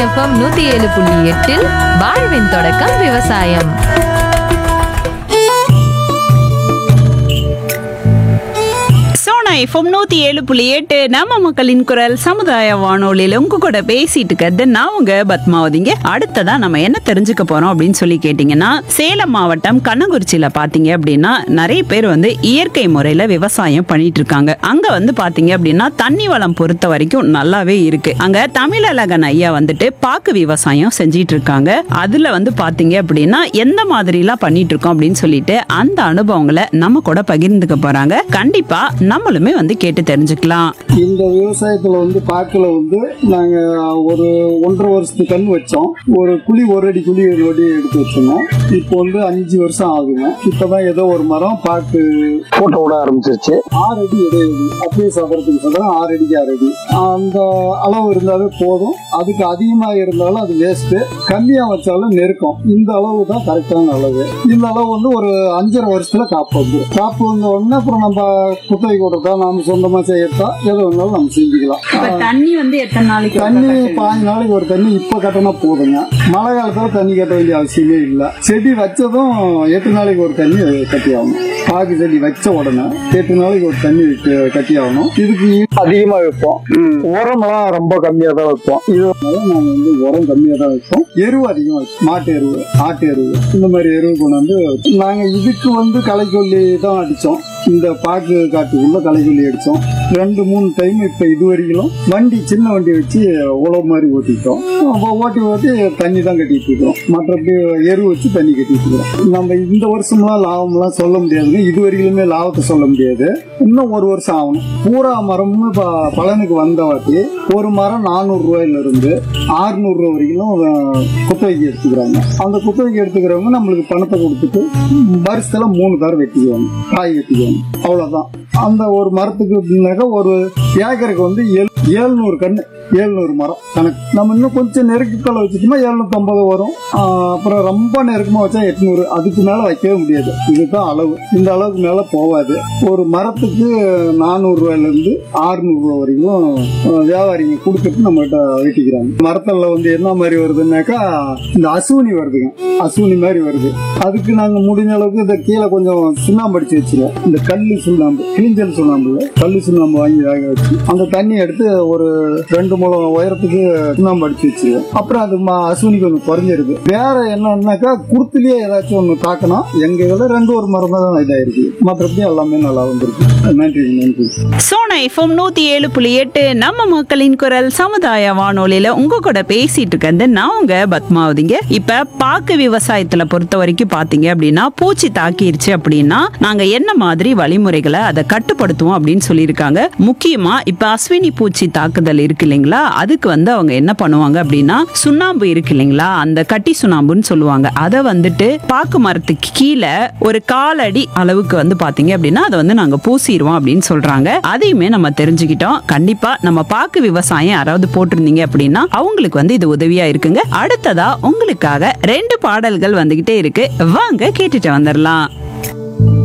FM நூத்தி ஏழு புள்ளி எட்டில் வாழ்வின் தொடக்கம் விவசாயம் சோனா எஃப்எம் நூத்தி ஏழு புள்ளி எட்டு நம்ம மக்களின் குரல் சமுதாய வானொலியில உங்க கூட பேசிட்டு இருக்கிறது நான் உங்க பத்மாவதிங்க அடுத்ததா நம்ம என்ன தெரிஞ்சுக்க போறோம் அப்படின்னு சொல்லி கேட்டீங்கன்னா சேலம் மாவட்டம் கண்ணங்குறிச்சியில பாத்தீங்க அப்படின்னா நிறைய பேர் வந்து இயற்கை முறையில விவசாயம் பண்ணிட்டு இருக்காங்க அங்க வந்து பாத்தீங்க அப்படின்னா தண்ணி வளம் பொறுத்த வரைக்கும் நல்லாவே இருக்கு அங்க தமிழழகன் ஐயா வந்துட்டு பாக்கு விவசாயம் செஞ்சிட்டு இருக்காங்க அதுல வந்து பாத்தீங்க அப்படின்னா எந்த மாதிரிலாம் பண்ணிட்டு இருக்கோம் அப்படின்னு சொல்லிட்டு அந்த அனுபவங்களை நம்ம கூட பகிர்ந்துக்க போறாங்க கண்டிப்பா நம்மளுமே வந்து கேட்டு தெரிஞ்சுக்கலாம் இந்த விவசாயத்துல வந்து பாக்கில் வந்து நாங்க ஒரு ஒன்றரை வருஷத்துக்கு கண் வச்சோம் ஒரு குழி ஒரு அடி குழி ஒரு அடி எடுத்து வச்சிருந்தோம் இப்போ வந்து அஞ்சு வருஷம் ஆகுங்க இப்பதான் ஏதோ ஒரு மரம் பாக்கு போட்ட விட ஆரம்பிச்சிருச்சு ஆறு அடி இடைவெளி அப்படியே சதுரத்துக்கு சதுரம் ஆறு அடிக்கு ஆறு அடி அந்த அளவு இருந்தாலே போதும் அதுக்கு அதிகமா இருந்தாலும் அது வேஸ்ட் கம்மியா வச்சாலும் நெருக்கம் இந்த அளவு தான் கரெக்டான அளவு இந்த அளவு வந்து ஒரு அஞ்சரை வருஷத்துல காப்பு வந்து காப்பு வந்த உடனே அப்புறம் நம்ம குத்தகை கொடுத்தா நாம சொந்தமா செய்யறதா எது வேணாலும் நம்ம செஞ்சுக்கலாம் தண்ணி வந்து எத்தனை நாளைக்கு தண்ணி பாஞ்சு நாளைக்கு ஒரு தண்ணி இப்ப கட்டினா போதுங்க மழை காலத்துல தண்ணி கட்ட வேண்டிய அவசியமே இல்ல செடி வச்சதும் எட்டு நாளைக்கு ஒரு தண்ணி கட்டி ஆகணும் பாக்கு செடி வச்ச உடனே எட்டு நாளைக்கு ஒரு தண்ணி க- கட்டி ஆகணும் இதுக்கு அதிகமா வைப்போம் உரம்லாம் ரொம்ப கம்மியா தான் வைப்போம் இதனால நாங்க வந்து உரம் கம்மியா தான் வைப்போம் எருவு அதிகமா வைப்போம் மாட்டு எருவு ஆட்டு எருவு இந்த மாதிரி எருவு கொண்டு வந்து நாங்க இதுக்கு வந்து களைக்கொல்லி தான் அடிச்சோம் இந்த பாக்கு காட்டுக்குள்ள களைக்கொல்லி அடிச்சோம் ரெண்டு மூணு டைம் இப்ப இது வரைக்கும் வண்டி சின்ன வண்டி வச்சு உழவு மாதிரி ஓட்டிட்டோம் அப்ப ஓட்டி ஓட்டி தண்ணி தான் கட்டிட்டு இருக்கிறோம் மற்றபடி எரு வச்சு தண்ணி கட்டிட்டு இருக்கிறோம் நம்ம இந்த வருஷம்லாம் லாபம்லாம் சொல்ல முடியாதுங்க இது வரையிலுமே லாபத்தை சொல்ல முடியாது இன்னும் ஒரு வருஷம் ஆகணும் பூரா மரமும் இப்ப பலனுக்கு வந்த வாட்டி ஒரு மரம் நானூறு ரூபாயில இருந்து ஆறுநூறு ரூபாய் வரைக்கும் அஹ், குத்தகைக்கு எடுத்துக்கிறாங்க அந்த குத்தகைக்கு எடுத்துக்கிறவங்க நம்மளுக்கு பணத்தை கொடுத்துட்டு வருஷத்துல மூணு தரம் வெட்டிக்குவாங்க காய் வெட்டிக்குவாங்க அவ்வளவுதான் அந்த ஒரு மரத்துக்கு அப்படின்னாக்கா ஒரு ஏக்கருக்கு வந்து ஏழ்நூறு கண்ணு ஏழ்நூறு மரம் கணக்கு நம்ம இன்னும் கொஞ்சம் நெருக்கத்தில் வச்சுட்டோம்னா எழுநூத்தி ஐம்பது வரும் ஆஹ் அப்புறம் ரொம்ப நெருக்கமா வச்சா எட்நூறு அதுக்கு மேல வைக்கவே முடியாது இதுதான் அளவு இந்த அளவுக்கு மேல போகாது ஒரு மரத்துக்கு நானூறு ரூபாயில இருந்து ஆறுநூறு ரூபாய் வரைக்கும் ஆஹ் வியாபாரிங்க கொடுத்துட்டு நம்ம கிட்ட வெட்டிக்கிறாங்க மரத்துல வந்து என்ன மாதிரி வருதுன்னாக்கா இந்த அசுவினி வருதுங்க அசுவினி மாதிரி வருது அதுக்கு நாங்க முடிஞ்ச அளவுக்கு இந்த கீழே கொஞ்சம் சுண்ணாம்பு அடிச்சு வச்சிருவோம் இந்த கல்லு சுண்ணாம்பு கிழிஞ்சல் சுண்ணாம்புல கல்லு சுண்ணாம்பு வாங்கி வேக வச்சு அந்த தண்ணி எடுத்து ஒரு ரெண்டு முழம் உயரத்துக்கு சுண்ணாம்பு அடிச்சு வச்சிருவோம் அப்புறம் அது ம- அசுவினி கொஞ்சம் குறைஞ்சிருக்கு வேற என்னன்னாக்கா குருத்துலயே ஏதாச்சும் ஒண்ணு தாக்கணும் எங்க இதுல ரெண்டு ஒரு மரம் தான் இதாயிருக்கு மற்றபடி எல்லாமே நல்லா வந்திருக்கு நன்றி நன்றி சோனா எஃப்எம் நூத்தி ஏழு புள்ளி எட்டு நம்ம மக்களின் குரல் சமுதாய வானொலியில உங்க கூட பேசிட்டு இருக்கிறது நான் உங்க பத்மாவதிங்க இப்ப பாக்கு விவசாயத்துல பொறுத்த வரைக்கும் பாத்தீங்க அப்படின்னா பூச்சி தாக்கிருச்சு அப்படின்னா நாங்க என்ன மாதிரி வழிமுறைகளை அதை கட்டுப்படுத்துவோம் அப்படின்னு சொல்லியிருக்காங்க முக்கியமா இப்ப அஸ்வினி பூச்சி தாக்குதல் இருக்கு இல்லைங்களா அதுக்கு வந்து அவங்க என்ன பண்ணுவாங்க அப்படின்னா சுண்ணாம்பு இருக்கு இல்லைங்களா அந்த கட்டி சுண்ணாம்புன்னு சொல்லுவாங்க அதை வந்துட்டு பாக்கு மரத்துக்கு கீழே ஒரு காலடி அளவுக்கு வந்து பாத்தீங்க அப்படின்னா அதை வந்து நாங்க பூசிடுவோம் அப்படின்னு சொல்றாங்க அதையுமே நம்ம தெரிஞ்சுக்கிட்டோம் கண்டிப்பா நம்ம பாக்கு விவசாயம் யாராவது போட்டிருந்தீங்க அப்படின்னா அவங்களுக்கு வந்து இது உதவியா இருக்குங்க அடுத்ததா உங்களுக்காக ரெண்டு பாடல்கள் வந்துகிட்டே இருக்கு வாங்க கேட்டுட்டு வந்துடலாம்